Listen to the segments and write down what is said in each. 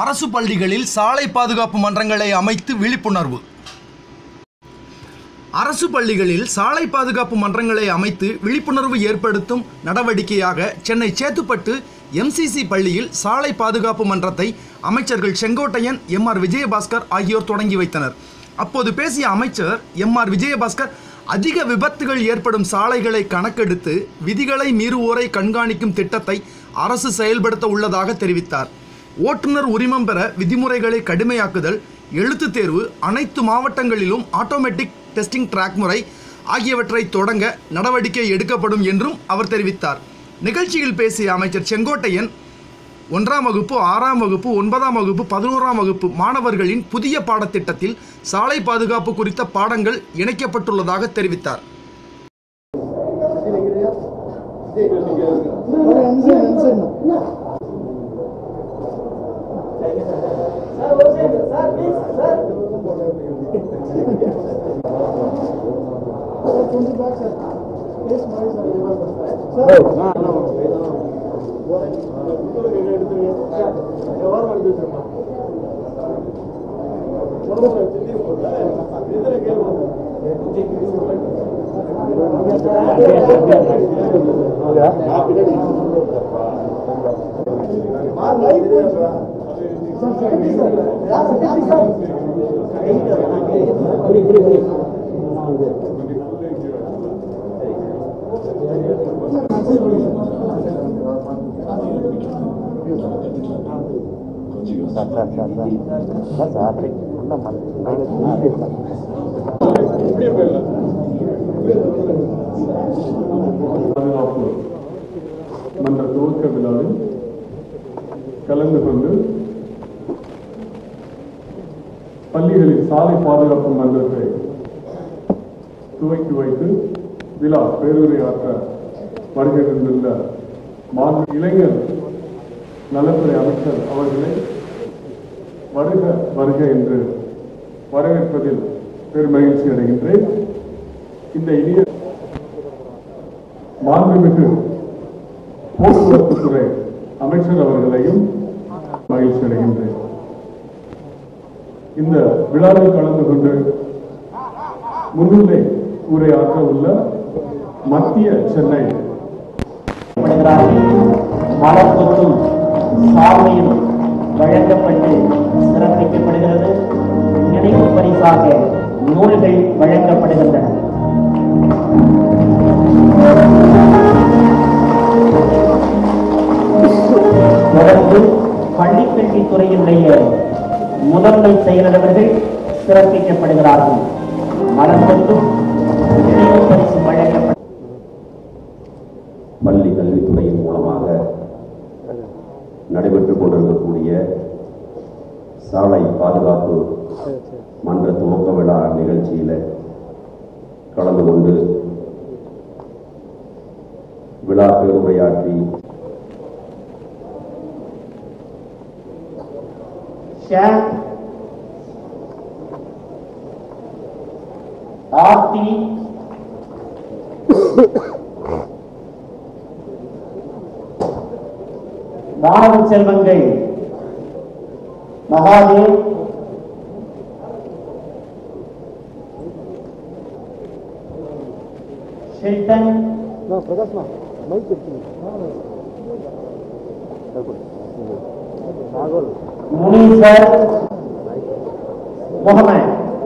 அரசு பள்ளிகளில் சாலை பாதுகாப்பு மன்றங்களை அமைத்து விழிப்புணர்வு அரசு பள்ளிகளில் சாலை பாதுகாப்பு மன்றங்களை அமைத்து விழிப்புணர்வு ஏற்படுத்தும் நடவடிக்கையாக சென்னை சேத்துப்பட்டு எம்சிசி பள்ளியில் சாலை பாதுகாப்பு மன்றத்தை அமைச்சர்கள் செங்கோட்டையன் எம் ஆர் விஜயபாஸ்கர் ஆகியோர் தொடங்கி வைத்தனர் அப்போது பேசிய அமைச்சர் எம் ஆர் விஜயபாஸ்கர் அதிக விபத்துகள் ஏற்படும் சாலைகளை கணக்கெடுத்து விதிகளை மீறுவோரை கண்காணிக்கும் திட்டத்தை அரசு செயல்படுத்த உள்ளதாக தெரிவித்தார் ஓட்டுநர் உரிமம் பெற விதிமுறைகளை கடுமையாக்குதல் எழுத்துத் தேர்வு அனைத்து மாவட்டங்களிலும் ஆட்டோமேட்டிக் டெஸ்டிங் ட்ராக் முறை ஆகியவற்றை தொடங்க நடவடிக்கை எடுக்கப்படும் என்றும் அவர் தெரிவித்தார் நிகழ்ச்சியில் பேசிய அமைச்சர் செங்கோட்டையன் ஒன்றாம் வகுப்பு ஆறாம் வகுப்பு ஒன்பதாம் வகுப்பு பதினோராம் வகுப்பு மாணவர்களின் புதிய பாடத்திட்டத்தில் சாலை பாதுகாப்பு குறித்த பாடங்கள் இணைக்கப்பட்டுள்ளதாக தெரிவித்தார் பாதுகாப்பு மன்ற துவக்க விழாவில் கலந்து கொண்டு பள்ளிகளில் சாலை பாதுகாப்பு மன்றத்தை துவக்கி வைத்து விழா பேருரையாற்ற வருகை தந்துள்ள மாநில இளைஞர் நலத்துறை அமைச்சர் அவர்களை வருக வருக என்று வரவேற்பதில் பெருமகிழ்ச்சி அடைகின்றேன் இந்த இனிய மாண்புமிகு போக்குவரத்து துறை அமைச்சர் அவர்களையும் மகிழ்ச்சி அடைகின்றேன் இந்த விழாவில் கலந்து கொண்டு முன்னிலை உரையாற்ற உள்ள மத்திய சென்னை படுகிறார்கள் மலர் கொத்தும் சால்வையும் வழங்கப்பட்டு சிறப்பிக்கப்படுகிறது நினைவு பரிசாக நூல்கள் வழங்கப்படுகின்றன தொடர்ந்து பள்ளிக்கல்வித்துறையினுடைய முதன்மை செயலாளர்கள் சிறப்பிக்கப்படுகிறார்கள் மலர் கொத்தும் நினைவு பரிசு வழங்கப்படும் பள்ளி கல்வித்துறையின் மூலமாக நடைபெற்றுக் கொண்டிருக்கக்கூடிய சாலை பாதுகாப்பு மன்ற துவக்க விழா நிகழ்ச்சியில் கலந்து கொண்டு விழா பேருரையாற்றி ஷேக் ஆர்த்தி மாணவ செல்வங்கள் மகாதேவ் ஷெல்டன் முனீசர் முகமது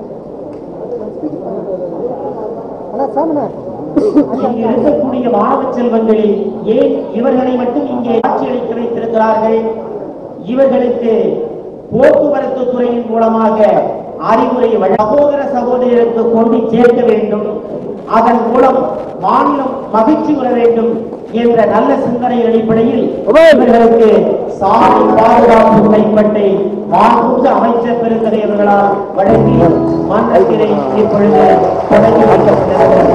இங்கு இருக்கக்கூடிய மாணவ செல்வங்களில் ஏன் இவர்களை மட்டும் இங்கே ஆட்சியளிக்க வைத்திருக்கிறார்கள் இவர்களுக்கு போக்குவரத்து துறையின் மூலமாக அறிவுரை வழங்க- சகோதர சகோதரிகளுக்கு கொண்டு சேர்க்க வேண்டும் அதன் மூலம் மாநிலம் மகிழ்ச்சி பெற வேண்டும் என்ற நல்ல சிந்தனை அடிப்படையில் இவர்களுக்கு சாலை பாதுகாப்பு கைப்பட்டை மாண்புமிகு அமைச்சர் பெருந்தகை அவர்களால் வழங்கி மன்றத்தினை இப்பொழுது தொடங்கி வைக்கப்பட்டிருக்கிறது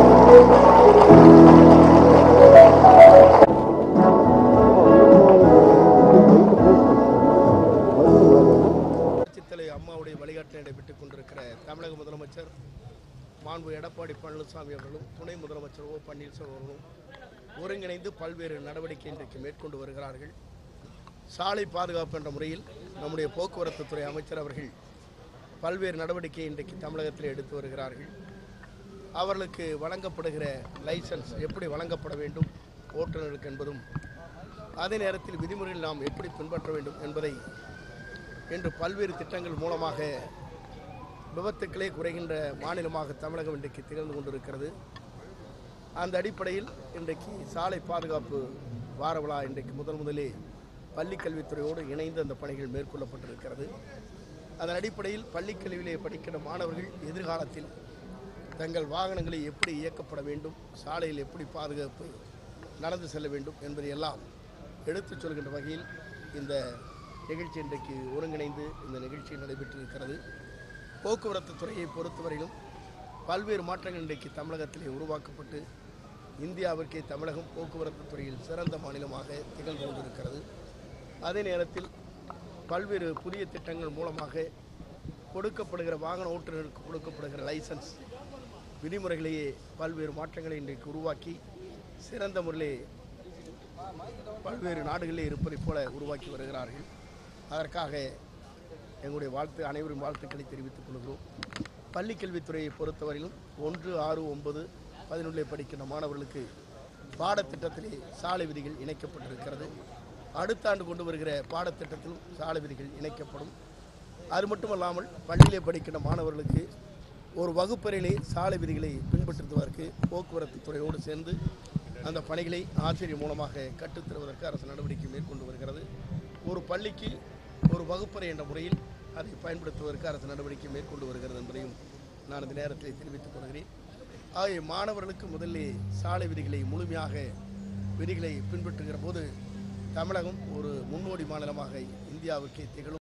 சித்தலை அம்மாவுடைய வழிகாட்டில் நடைபெற்றுக் கொண்டிருக்கிற தமிழக முதலமைச்சர் மாண்பு எடப்பாடி பழனிசாமி அவர்களும் துணை முதலமைச்சர் ஓ பன்னீர்செல்வம் அவர்களும் ஒருங்கிணைந்து பல்வேறு நடவடிக்கை இன்றைக்கு மேற்கொண்டு வருகிறார்கள் சாலை பாதுகாப்பு என்ற முறையில் நம்முடைய போக்குவரத்து துறை அமைச்சர் அவர்கள் பல்வேறு நடவடிக்கை இன்றைக்கு தமிழகத்தில் எடுத்து வருகிறார்கள் அவர்களுக்கு வழங்கப்படுகிற லைசன்ஸ் எப்படி வழங்கப்பட வேண்டும் ஓட்டுநருக்கு என்பதும் அதே நேரத்தில் விதிமுறைகள் நாம் எப்படி பின்பற்ற வேண்டும் என்பதை இன்று பல்வேறு திட்டங்கள் மூலமாக விபத்துக்களே குறைகின்ற மாநிலமாக தமிழகம் இன்றைக்கு திகழ்ந்து கொண்டிருக்கிறது அந்த அடிப்படையில் இன்றைக்கு சாலை பாதுகாப்பு வார விழா இன்றைக்கு முதல் முதலே பள்ளிக் கல்வித்துறையோடு இணைந்து அந்த பணிகள் மேற்கொள்ளப்பட்டிருக்கிறது அதன் அடிப்படையில் பள்ளிக் கல்வியிலே படிக்கிற மாணவர்கள் எதிர்காலத்தில் தங்கள் வாகனங்களை எப்படி இயக்கப்பட வேண்டும் சாலையில் எப்படி பாதுகாப்பு நடந்து செல்ல வேண்டும் என்பதையெல்லாம் எடுத்துச் சொல்கின்ற வகையில் இந்த நிகழ்ச்சி இன்றைக்கு ஒருங்கிணைந்து இந்த நிகழ்ச்சி நடைபெற்றிருக்கிறது போக்குவரத்து துறையை பொறுத்தவரையிலும் பல்வேறு மாற்றங்கள் இன்றைக்கு தமிழகத்திலே உருவாக்கப்பட்டு இந்தியாவிற்கே தமிழகம் போக்குவரத்து துறையில் சிறந்த மாநிலமாக திகழ்ந்து கொண்டிருக்கிறது அதே நேரத்தில் பல்வேறு புதிய திட்டங்கள் மூலமாக கொடுக்கப்படுகிற வாகன ஓட்டுநருக்கு கொடுக்கப்படுகிற லைசன்ஸ் விதிமுறைகளையே பல்வேறு மாற்றங்களை இன்றைக்கு உருவாக்கி சிறந்த முறையிலே பல்வேறு நாடுகளிலே இருப்பதைப் போல உருவாக்கி வருகிறார்கள் அதற்காக எங்களுடைய வாழ்த்து அனைவரும் வாழ்த்துக்களை தெரிவித்துக் கொள்கிறோம் பள்ளிக் கல்வித்துறையை பொறுத்தவரையிலும் ஒன்று ஆறு ஒன்பது பதினொன்றிலே படிக்கின்ற மாணவர்களுக்கு பாடத்திட்டத்திலே சாலை விதிகள் இணைக்கப்பட்டிருக்கிறது அடுத்த ஆண்டு கொண்டு வருகிற பாடத்திட்டத்திலும் சாலை விதிகள் இணைக்கப்படும் அது மட்டுமல்லாமல் பள்ளியிலே படிக்கின்ற மாணவர்களுக்கு ஒரு வகுப்பறையிலே சாலை விதிகளை பின்பற்றுவதற்கு போக்குவரத்து துறையோடு சேர்ந்து அந்த பணிகளை ஆசிரியர் மூலமாக கற்றுத்தருவதற்கு அரசு நடவடிக்கை மேற்கொண்டு வருகிறது ஒரு பள்ளிக்கு ஒரு வகுப்பறை என்ற முறையில் அதை பயன்படுத்துவதற்கு அரசு நடவடிக்கை மேற்கொண்டு வருகிறது என்பதையும் நான் இந்த நேரத்தில் தெரிவித்துக் கொள்கிறேன் ஆகிய மாணவர்களுக்கு முதல்ல சாலை விதிகளை முழுமையாக விதிகளை பின்பற்றுகிற போது தமிழகம் ஒரு முன்னோடி மாநிலமாக இந்தியாவுக்கே திகழும்